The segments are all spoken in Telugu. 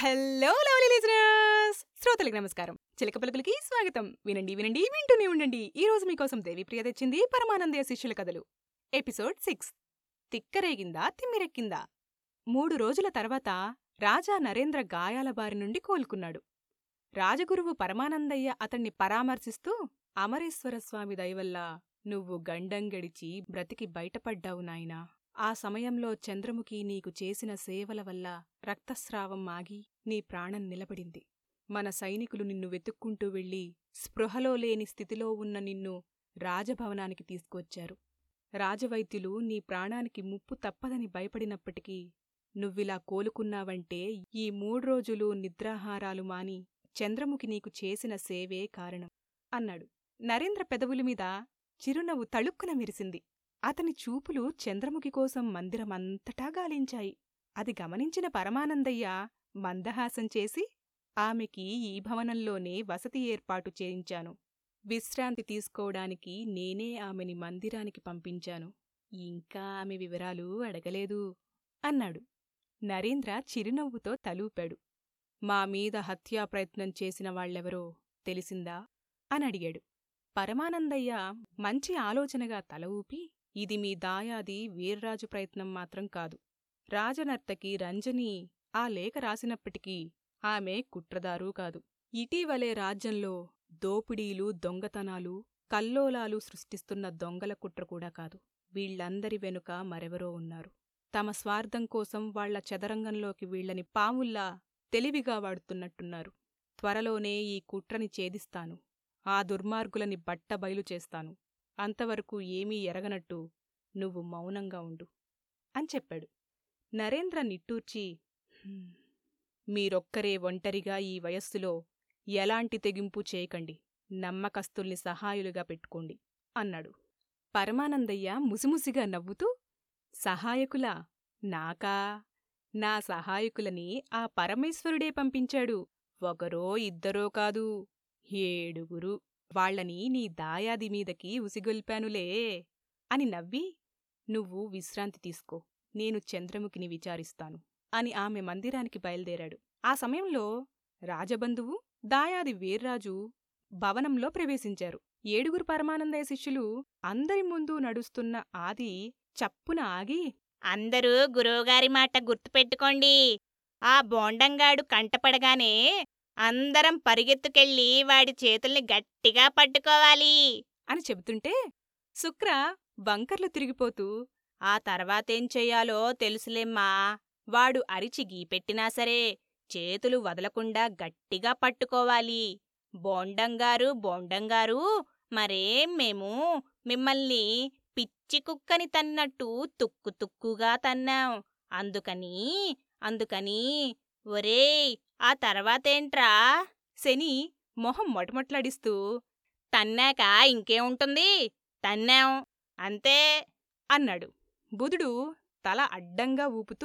హలో లవ్లీ లిజనర్స్ శ్రోతలకు నమస్కారం చిలక పలుకులకి స్వాగతం వినండి వినండి వింటూనే ఉండండి ఈ రోజు మీకోసం దేవిప్రియ తెచ్చింది పరమానందయ శిష్యుల కథలు ఎపిసోడ్ సిక్స్ తిక్కరేగిందా తిమ్మిరెక్కిందా మూడు రోజుల తర్వాత రాజా నరేంద్ర గాయాల బారి నుండి కోలుకున్నాడు రాజగురువు పరమానందయ్య అతన్ని పరామర్శిస్తూ అమరేశ్వర స్వామి దయవల్ల నువ్వు గండం గడిచి బ్రతికి బయటపడ్డావు నాయనా ఆ సమయంలో చంద్రముఖి నీకు చేసిన సేవల వల్ల రక్తస్రావం ఆగి నీ ప్రాణం నిలబడింది మన సైనికులు నిన్ను వెతుక్కుంటూ వెళ్ళి స్పృహలో లేని స్థితిలో ఉన్న నిన్ను రాజభవనానికి తీసుకువచ్చారు రాజవైద్యులు నీ ప్రాణానికి ముప్పు తప్పదని భయపడినప్పటికీ నువ్విలా కోలుకున్నావంటే ఈ మూడు రోజులు నిద్రాహారాలు మాని చంద్రముఖి నీకు చేసిన సేవే కారణం అన్నాడు నరేంద్ర పెదవుల మీద చిరునవ్వు తళుక్కున మెరిసింది అతని చూపులు చంద్రముఖి కోసం మందిరమంతటా గాలించాయి అది గమనించిన పరమానందయ్య మందహాసం చేసి ఆమెకి ఈ భవనంలోనే వసతి ఏర్పాటు చేయించాను విశ్రాంతి తీసుకోవడానికి నేనే ఆమెని మందిరానికి పంపించాను ఇంకా ఆమె వివరాలు అడగలేదు అన్నాడు నరేంద్ర చిరునవ్వుతో తలూపాడు మా మీద హత్యా ప్రయత్నం చేసిన వాళ్ళెవరో తెలిసిందా అనడిగాడు పరమానందయ్య మంచి ఆలోచనగా తల ఊపి ఇది మీ దాయాది వీర్రాజు ప్రయత్నం మాత్రం కాదు రాజనర్తకి రంజని ఆ లేఖ రాసినప్పటికీ ఆమె కుట్రదారూ కాదు ఇటీవలే రాజ్యంలో దోపిడీలు దొంగతనాలు కల్లోలాలు సృష్టిస్తున్న దొంగల కుట్ర కూడా కాదు వీళ్లందరి వెనుక మరెవరో ఉన్నారు తమ స్వార్థం కోసం వాళ్ల చదరంగంలోకి వీళ్లని పాముల్లా తెలివిగా వాడుతున్నట్టున్నారు త్వరలోనే ఈ కుట్రని ఛేదిస్తాను ఆ దుర్మార్గులని బట్టబయలు చేస్తాను అంతవరకు ఏమీ ఎరగనట్టు నువ్వు మౌనంగా ఉండు అని చెప్పాడు నరేంద్ర నిట్టూర్చి "హ్మ్, మీరొక్కరే ఒంటరిగా ఈ వయస్సులో ఎలాంటి తెగింపు చేయకండి నమ్మకస్తుల్ని సహాయులుగా పెట్టుకోండి అన్నాడు పరమానందయ్య ముసిముసిగా నవ్వుతూ సహాయకులా నాకా నా సహాయకులని ఆ పరమేశ్వరుడే పంపించాడు ఒకరో ఇద్దరో కాదు ఏడుగురు వాళ్ళని నీ దాయాది మీదకి ఉసిగొల్పానులే అని నవ్వి నువ్వు విశ్రాంతి తీసుకో నేను చంద్రముఖిని విచారిస్తాను అని ఆమె మందిరానికి బయలుదేరాడు ఆ సమయంలో రాజబంధువు దాయాది వీర్రాజు భవనంలో ప్రవేశించారు ఏడుగురు పరమానందయ్య శిష్యులు అందరి ముందు నడుస్తున్న ఆది చప్పున ఆగి అందరూ గురువుగారి మాట గుర్తుపెట్టుకోండి ఆ బోండంగాడు కంటపడగానే అందరం పరిగెత్తుకెళ్ళి వాడి చేతుల్ని గట్టిగా పట్టుకోవాలి అని చెబుతుంటే శుక్ర బంకర్లు తిరిగిపోతూ ఆ తర్వాతేం చెయ్యాలో తెలుసులేమ్మా వాడు అరిచి గీపెట్టినా సరే చేతులు వదలకుండా గట్టిగా పట్టుకోవాలి బోండంగారు బోండంగారు మరేం మేము మిమ్మల్ని పిచ్చి కుక్కని తన్నట్టు తుక్కు తుక్కుగా తన్నాం అందుకని అందుకని ఒరేయ్ ఆ తర్వాతేంట్రా శని మొహం మొటమొట్లాడిస్తూ తన్నాక ఇంకేముంటుంది తన్నాం అంతే అన్నాడు బుధుడు తల అడ్డంగా ఊపుతూ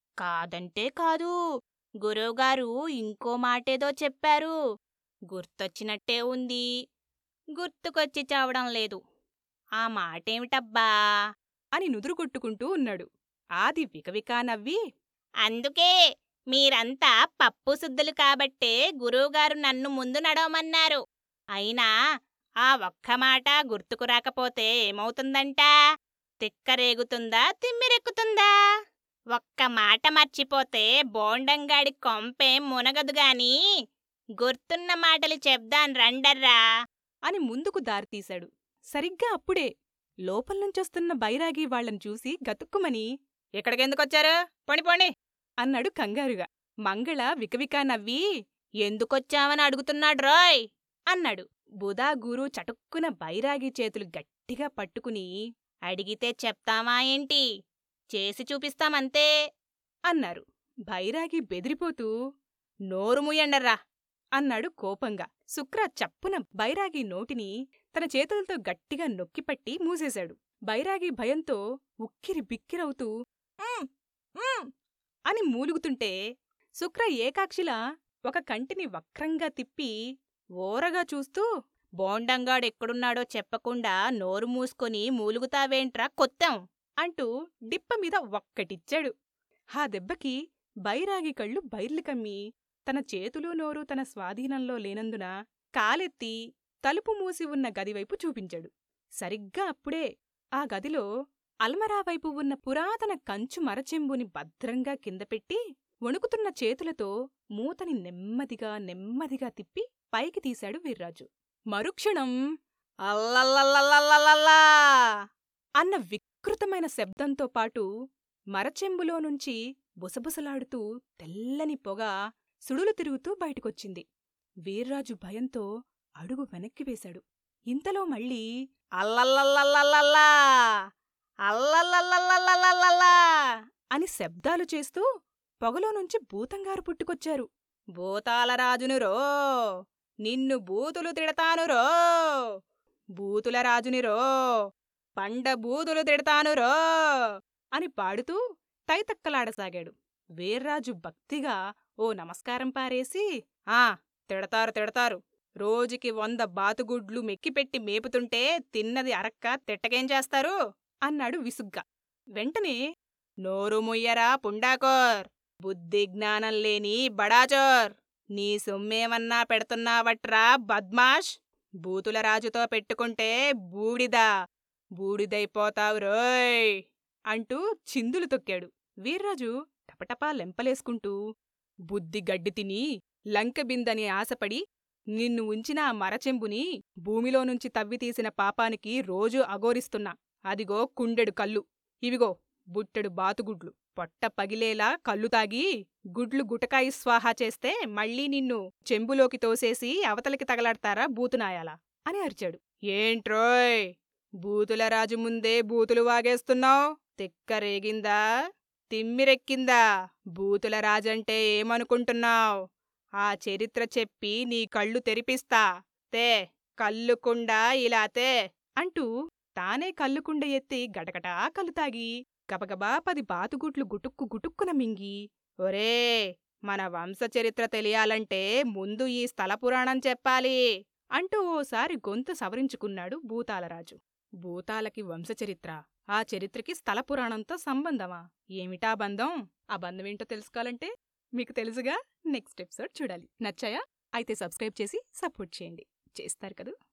కాదంటే కాదు గురువుగారు ఇంకో మాటేదో చెప్పారు గుర్తొచ్చినట్టే ఉంది గుర్తుకొచ్చి చావడం లేదు ఆ మాటేమిటబ్బా అని నుదురు కొట్టుకుంటూ ఉన్నాడు ఆది వికవికా నవ్వి అందుకే మీరంతా పప్పు శుద్ధులు కాబట్టే గురువుగారు నన్ను ముందు నడవమన్నారు అయినా ఆ ఒక్క మాట గుర్తుకు రాకపోతే ఏమవుతుందంట తిక్కరేగుతుందా తిమ్మిరెక్కుతుందా ఒక్క మాట మర్చిపోతే బోండంగాడి కొంపేం మునగదు గాని గుర్తున్న మాటలు చెప్దాన్ రండర్రా అని ముందుకు దారితీశాడు సరిగ్గా అప్పుడే లోపల్నుంచొస్తున్న బైరాగి వాళ్ళని చూసి గతుక్కుమని ఎక్కడికెందుకొచ్చారు పోని పోండి అన్నాడు కంగారుగా మంగళ వికవికా నవ్వి ఎందుకొచ్చావని అడుగుతున్నాడు రోయ్ అన్నాడు బుధాగూరు చటుక్కున బైరాగి చేతులు గట్టిగా పట్టుకుని అడిగితే చెప్తామా ఏంటి చేసి చూపిస్తామంతే అన్నారు బైరాగి బెదిరిపోతూ నోరు ముయ్యండర్రా అన్నాడు కోపంగా శుక్ర చప్పున బైరాగి నోటిని తన చేతులతో గట్టిగా నొక్కిపట్టి మూసేశాడు బైరాగి భయంతో ఉక్కిరి బిక్కిరవుతూ "ఉమ్, ఉమ్" అని మూలుగుతుంటే శుక్ర ఏకాక్షిలా ఒక కంటిని వక్రంగా తిప్పి ఓరగా చూస్తూ బోండంగాడెక్కడున్నాడో చెప్పకుండా నోరు మూసుకొని మూలుగుతావేంట్రా కొత్తాం అంటూ డిప్ప మీద ఒక్కటిచ్చాడు ఆ దెబ్బకి బైరాగి కళ్ళు బైర్లు కమ్మి తన చేతులు నోరు తన స్వాధీనంలో లేనందున కాలెత్తి తలుపు మూసి ఉన్న గదివైపు చూపించాడు సరిగ్గా అప్పుడే ఆ గదిలో అల్మరా వైపు ఉన్న పురాతన కంచు మరచెంబుని భద్రంగా కిందపెట్టి వణుకుతున్న చేతులతో మూతని నెమ్మదిగా నెమ్మదిగా తిప్పి పైకి తీశాడు వీర్రాజు మరుక్షణం అల్లల్లల్లల్లల్లల్లా అన్న వికృతమైన శబ్దంతో పాటు మరచెంబులో నుంచి బుసబుసలాడుతూ తెల్లని పొగ సుడులు తిరుగుతూ బయటకొచ్చింది వీర్రాజు భయంతో అడుగు వెనక్కి వేశాడు ఇంతలో మళ్ళీ అల్లల్లల్లల్లల్లల్లా అల్లల్లల్లల్లల్లల్లల్లా అని శబ్దాలు చేస్తూ పొగలో నుంచి భూతంగారు పుట్టుకొచ్చారు భూతాల రాజును రో నిన్ను బూతులు తిడతాను రో బూతుల రాజుని రో పండ బూతులు తిడతాను రో అని పాడుతూ తైతక్కలాడసాగాడు వీర్రాజు భక్తిగా ఓ నమస్కారం పారేసి ఆ తిడతారు తిడతారు రోజుకి వంద బాతుగుడ్లు మెక్కిపెట్టి మేపుతుంటే తిన్నది అరక్క తిట్టకేం చేస్తారు అన్నాడు విసుగ్గా వెంటనే నోరు ముయ్యరా పుండాకోర్ బుద్ధి జ్ఞానం లేని బడాచోర్ నీ సొమ్మేమన్నా పెడుతున్నావట్రా బద్మాష్ బూతుల రాజుతో పెట్టుకుంటే బూడిద బూడిదైపోతావు రోయ్ అంటూ చిందులు తొక్కాడు వీర్రాజు టపటపా లెంపలేసుకుంటూ బుద్ధి గడ్డి తిని లంకబిందని ఆశపడి నిన్ను ఉంచిన ఆ మరచెంబుని భూమిలో నుంచి తవ్వితీసిన పాపానికి రోజూ అఘోరిస్తున్నా అదిగో కుండెడు కళ్ళు ఇవిగో బుట్టెడు బాతుగుడ్లు పొట్ట పగిలేలా కళ్ళు తాగి గుడ్లు గుటకాయి స్వాహా చేస్తే మళ్ళీ నిన్ను చెంబులోకి తోసేసి అవతలికి తగలాడతారా బూతునాయాలా అని అరిచాడు ఏంట్రోయ్ బూతుల రాజు ముందే బూతులు వాగేస్తున్నావ్ తిక్కరేగిందా తిమ్మిరెక్కిందా బూతుల రాజంటే ఏమనుకుంటున్నావ్ ఆ చరిత్ర చెప్పి నీ కళ్ళు తెరిపిస్తా తే కళ్ళుకుండా ఇలా తే అంటూ తానే కళ్ళుకుండ ఎత్తి గటగటా కళ్ళు తాగి గబగబా పది బాతుగుడ్లు గుటుక్కు గుటుక్కున మింగి ఒరే మన వంశ చరిత్ర తెలియాలంటే ముందు ఈ స్థల పురాణం చెప్పాలి అంటూ ఓసారి గొంతు సవరించుకున్నాడు భూతాలరాజు భూతాలకి వంశచరిత్ర ఆ చరిత్రకి స్థల పురాణంతో సంబంధమా ఏమిటా బంధం ఆ బంధమేంటో తెలుసుకోవాలంటే మీకు తెలుసుగా నెక్స్ట్ ఎపిసోడ్ చూడాలి నచ్చాయా అయితే సబ్స్క్రైబ్ చేసి సపోర్ట్ చేయండి చేస్తారు కదూ